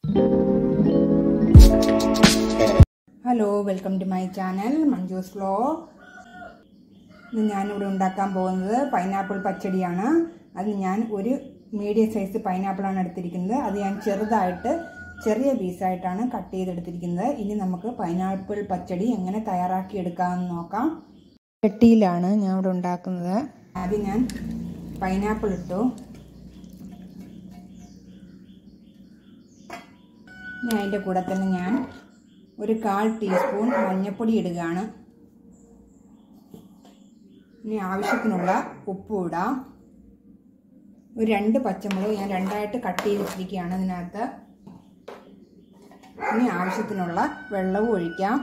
hello welcome to my channel Manju's flow ഇന്ന് ഞാനിവിടെ ഉണ്ടാക്കാൻ പോകുന്നത് പൈനാപ്പിൾ പച്ചടിയാണ് അത് ഞാൻ ഒരു മീഡിയം സൈസ് പൈനാപ്പിളാണ് എടുത്തിരിക്കുന്നത് അത് ഞാൻ ചെറുതായിട്ട് ചെറിയ പീസായിട്ടാണ് കട്ട് ചെയ്തെടുത്തിരിക്കുന്നത് ഇനി നമുക്ക് പൈനാപ്പിൾ പച്ചടി എങ്ങനെ തയ്യാറാക്കി എടുക്കാമെന്ന് നോക്കാം ചട്ടിയിലാണ് ഞാൻ ഇവിടെ ഉണ്ടാക്കുന്നത് ആദ്യം ഞാൻ പൈനാപ്പിൾ ഇട്ടു ഇനി അതിൻ്റെ കൂടെ തന്നെ ഞാൻ ഒരു കാൽ ടീസ്പൂൺ മഞ്ഞൾപ്പൊടി ഇടുകയാണ് ഇനി ആവശ്യത്തിനുള്ള ഉപ്പ് ഇടാം ഒരു രണ്ട് പച്ചമുളക് ഞാൻ രണ്ടായിട്ട് കട്ട് ചെയ്തിട്ടിരിക്കുകയാണ് ഇതിനകത്ത് ഇനി ആവശ്യത്തിനുള്ള വെള്ളവും ഒഴിക്കാം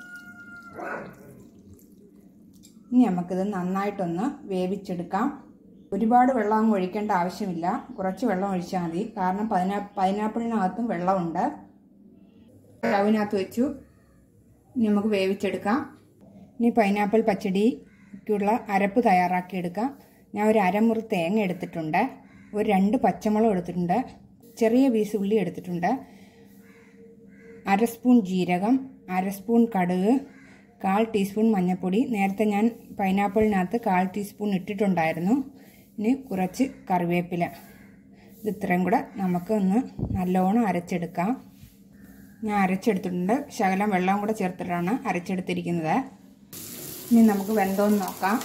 ഇനി നമുക്കിത് നന്നായിട്ടൊന്ന് വേവിച്ചെടുക്കാം ഒരുപാട് വെള്ളം അങ്ങ് ഒഴിക്കേണ്ട ആവശ്യമില്ല കുറച്ച് വെള്ളം ഒഴിച്ചാൽ മതി കാരണം പൈനാ പൈനാപ്പിളിനകത്തും വെള്ളമുണ്ട് സ്റ്റവിനകത്ത് വെച്ചു ഇനി നമുക്ക് വേവിച്ചെടുക്കാം ഇനി പൈനാപ്പിൾ പച്ചടിക്കുള്ള അരപ്പ് തയ്യാറാക്കിയെടുക്കാം ഞാൻ ഒരു അരമുറി തേങ്ങ എടുത്തിട്ടുണ്ട് ഒരു രണ്ട് പച്ചമുളക് എടുത്തിട്ടുണ്ട് ചെറിയ പീസ് ഉള്ളി എടുത്തിട്ടുണ്ട് അര സ്പൂൺ ജീരകം അര സ്പൂൺ കടുക് കാൽ ടീസ്പൂൺ മഞ്ഞൾപ്പൊടി നേരത്തെ ഞാൻ പൈനാപ്പിളിനകത്ത് കാൽ ടീസ്പൂൺ ഇട്ടിട്ടുണ്ടായിരുന്നു ഇനി കുറച്ച് കറിവേപ്പില ഇത് ഇത്രയും കൂടെ നമുക്ക് ഒന്ന് നല്ലോണം അരച്ചെടുക്കാം ഞാൻ അരച്ചെടുത്തിട്ടുണ്ട് ശകലം വെള്ളം കൂടെ ചേർത്തിട്ടാണ് അരച്ചെടുത്തിരിക്കുന്നത് ഇനി നമുക്ക് വെന്തോന്ന് നോക്കാം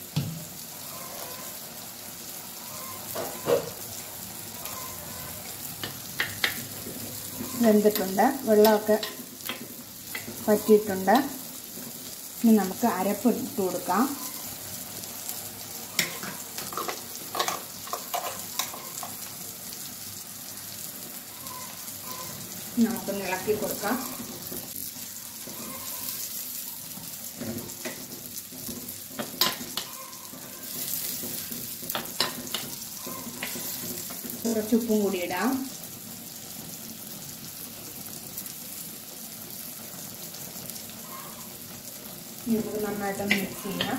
വെന്തിട്ടുണ്ട് വെള്ളമൊക്കെ പറ്റിയിട്ടുണ്ട് ഇനി നമുക്ക് അരപ്പ് ഇട്ട് കൊടുക്കാം നമുക്കൊന്ന് ഇളക്കി കൊടുക്കാം കുറച്ച് ഉപ്പും കൂടി ഇടാം നമുക്ക് നന്നായിട്ടൊന്ന് മിക്സ് ചെയ്യാം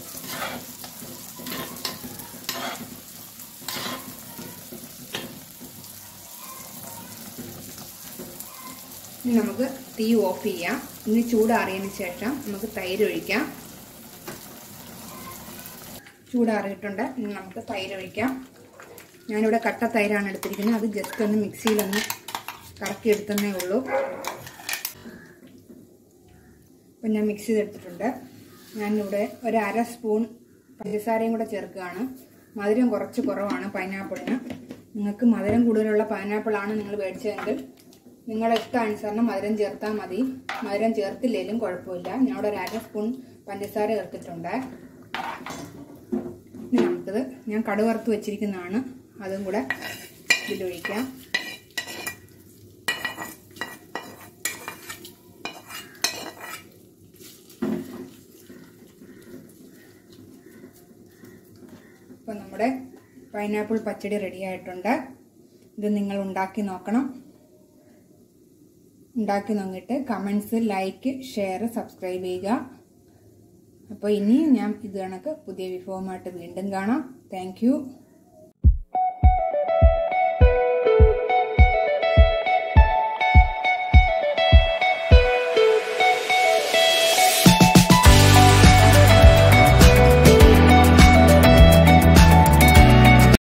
ഇനി നമുക്ക് തീ ഓഫ് ചെയ്യാം ഇനി ചൂടാറിയതിന് ശേഷം നമുക്ക് തൈര് ഒഴിക്കാം ചൂടാറിയിട്ടുണ്ട് ഇനി നമുക്ക് തൈര് ഒഴിക്കാം ഞാനിവിടെ കട്ട തൈരാണ് എടുത്തിരിക്കുന്നത് അത് ജസ്റ്റ് ഒന്ന് മിക്സിയിലൊന്ന് കറക്കി എടുത്തതേ ഉള്ളൂ അപ്പം ഞാൻ മിക്സ് ചെയ്തെടുത്തിട്ടുണ്ട് ഞാനിവിടെ ഒരു അര സ്പൂൺ പഞ്ചസാരയും കൂടെ ചേർക്കുകയാണ് മധുരം കുറച്ച് കുറവാണ് പൈനാപ്പിളിന് നിങ്ങൾക്ക് മധുരം കൂടുതലുള്ള പൈനാപ്പിളാണ് നിങ്ങൾ മേടിച്ചതെങ്കിൽ നിങ്ങളുടെ ഇഷ്ടാനുസരണം മധുരം ചേർത്താൽ മതി മധുരം ചേർത്തില്ലെങ്കിലും കുഴപ്പമില്ല ഞാൻ ഇവിടെ ഒരു അര സ്പൂൺ പഞ്ചസാര ചേർത്തിട്ടുണ്ട് ഇനി നമുക്കിത് ഞാൻ കടുവറുത്ത് വെച്ചിരിക്കുന്നതാണ് അതും കൂടെ ഇതിലൊഴിക്കാം ഇപ്പം നമ്മുടെ പൈനാപ്പിൾ പച്ചടി റെഡി ആയിട്ടുണ്ട് ഇത് നിങ്ങൾ ഉണ്ടാക്കി നോക്കണം ഉണ്ടാക്കി നോക്കിയിട്ട് കമൻസ് ലൈക്ക് ഷെയർ സബ്സ്ക്രൈബ് ചെയ്യുക അപ്പോൾ ഇനിയും ഞാൻ ഇത് കണക്ക് പുതിയ വിഭവമായിട്ട് വീണ്ടും കാണാം താങ്ക്